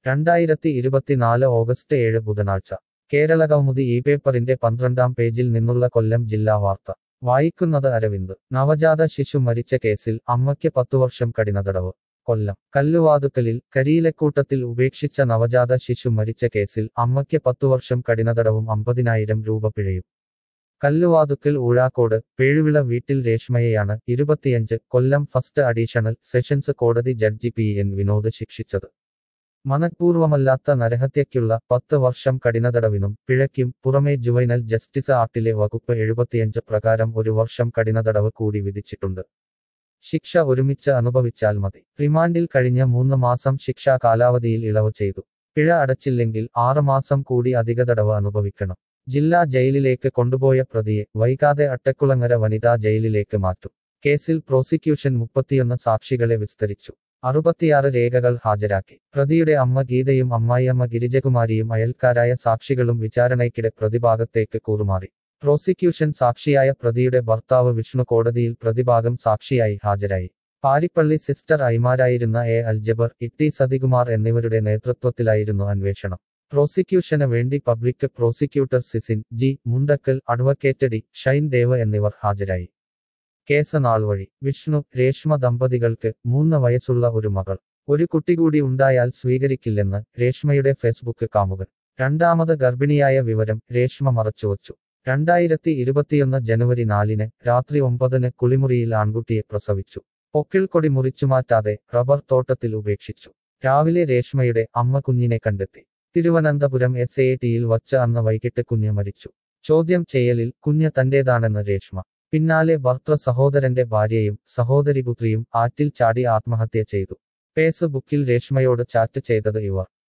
രണ്ടായിരത്തി ഇരുപത്തിനാല് ഓഗസ്റ്റ് ഏഴ് ബുധനാഴ്ച കേരളകൗമുദി ഈ പേപ്പറിന്റെ പന്ത്രണ്ടാം പേജിൽ നിന്നുള്ള കൊല്ലം ജില്ലാ വാർത്ത വായിക്കുന്നത് അരവിന്ദ് നവജാത ശിശു മരിച്ച കേസിൽ അമ്മയ്ക്ക് പത്തുവർഷം കഠിനതടവ് കൊല്ലം കല്ലുവാതുക്കലിൽ കരിയിലക്കൂട്ടത്തിൽ ഉപേക്ഷിച്ച നവജാത ശിശു മരിച്ച കേസിൽ അമ്മയ്ക്ക് പത്തുവർഷം കഠിനതടവും അമ്പതിനായിരം രൂപ പിഴയും കല്ലുവാതുക്കൽ ഊഴാക്കോട് പേഴുവിള വീട്ടിൽ രേഷ്മയെയാണ് ഇരുപത്തിയഞ്ച് കൊല്ലം ഫസ്റ്റ് അഡീഷണൽ സെഷൻസ് കോടതി ജഡ്ജി പി എൻ വിനോദ് ശിക്ഷിച്ചത് മനഃപൂർവമല്ലാത്ത നരഹത്യയ്ക്കുള്ള പത്ത് വർഷം കഠിനതടവിനും പിഴയ്ക്കും പുറമെ ജുവൈനൽ ജസ്റ്റിസ് ആക്ടിലെ വകുപ്പ് എഴുപത്തിയഞ്ച് പ്രകാരം ഒരു വർഷം കഠിനതടവ് കൂടി വിധിച്ചിട്ടുണ്ട് ശിക്ഷ ഒരുമിച്ച് അനുഭവിച്ചാൽ മതി റിമാൻഡിൽ കഴിഞ്ഞ മൂന്ന് മാസം ശിക്ഷാ കാലാവധിയിൽ ഇളവ് ചെയ്തു പിഴ അടച്ചില്ലെങ്കിൽ ആറ് മാസം കൂടി അധിക തടവ് അനുഭവിക്കണം ജില്ലാ ജയിലിലേക്ക് കൊണ്ടുപോയ പ്രതിയെ വൈകാതെ അട്ടക്കുളങ്ങര വനിതാ ജയിലിലേക്ക് മാറ്റും കേസിൽ പ്രോസിക്യൂഷൻ മുപ്പത്തിയൊന്ന് സാക്ഷികളെ വിസ്തരിച്ചു അറുപത്തിയാറ് രേഖകൾ ഹാജരാക്കി പ്രതിയുടെ അമ്മ ഗീതയും അമ്മായിയമ്മ ഗിരിജകുമാരിയും അയൽക്കാരായ സാക്ഷികളും വിചാരണയ്ക്കിടെ പ്രതിഭാഗത്തേക്ക് കൂറുമാറി പ്രോസിക്യൂഷൻ സാക്ഷിയായ പ്രതിയുടെ ഭർത്താവ് വിഷ്ണു കോടതിയിൽ പ്രതിഭാഗം സാക്ഷിയായി ഹാജരായി പാരിപ്പള്ളി സിസ്റ്റർ ഐമാരായിരുന്ന എ അൽജബർ ഇട്ടി സതികുമാർ എന്നിവരുടെ നേതൃത്വത്തിലായിരുന്നു അന്വേഷണം പ്രോസിക്യൂഷന് വേണ്ടി public prosecutor Sisin G Mundakkal advocate D Shine Dev എന്നിവർ ഹാജരായി കേസ് നാൾ വഴി വിഷ്ണു രേഷ്മ ദമ്പതികൾക്ക് മൂന്ന് വയസ്സുള്ള ഒരു മകൾ ഒരു കുട്ടി കൂടി ഉണ്ടായാൽ സ്വീകരിക്കില്ലെന്ന് രേഷ്മയുടെ ഫേസ്ബുക്ക് കാമുകൻ രണ്ടാമത് ഗർഭിണിയായ വിവരം രേഷ്മ മറച്ചുവച്ചു രണ്ടായിരത്തി ഇരുപത്തിയൊന്ന് ജനുവരി നാലിന് രാത്രി ഒമ്പതിന് കുളിമുറിയിൽ ആൺകുട്ടിയെ പ്രസവിച്ചു പൊക്കിൾക്കൊടി മുറിച്ചുമാറ്റാതെ റബ്ബർ തോട്ടത്തിൽ ഉപേക്ഷിച്ചു രാവിലെ രേഷ്മയുടെ അമ്മ കുഞ്ഞിനെ കണ്ടെത്തി തിരുവനന്തപുരം എസ് എ ടിയിൽ വച്ച് അന്ന് വൈകിട്ട് കുഞ്ഞ് മരിച്ചു ചോദ്യം ചെയ്യലിൽ കുഞ്ഞ് തന്റേതാണെന്ന് രേഷ്മ പിന്നാലെ ഭർത്തൃ സഹോദരന്റെ ഭാര്യയും സഹോദരിപുത്രിയും ആറ്റിൽ ചാടി ആത്മഹത്യ ചെയ്തു ഫേസ്ബുക്കിൽ രേഷ്മയോട് ചാറ്റ് ചെയ്തത് ഇവർ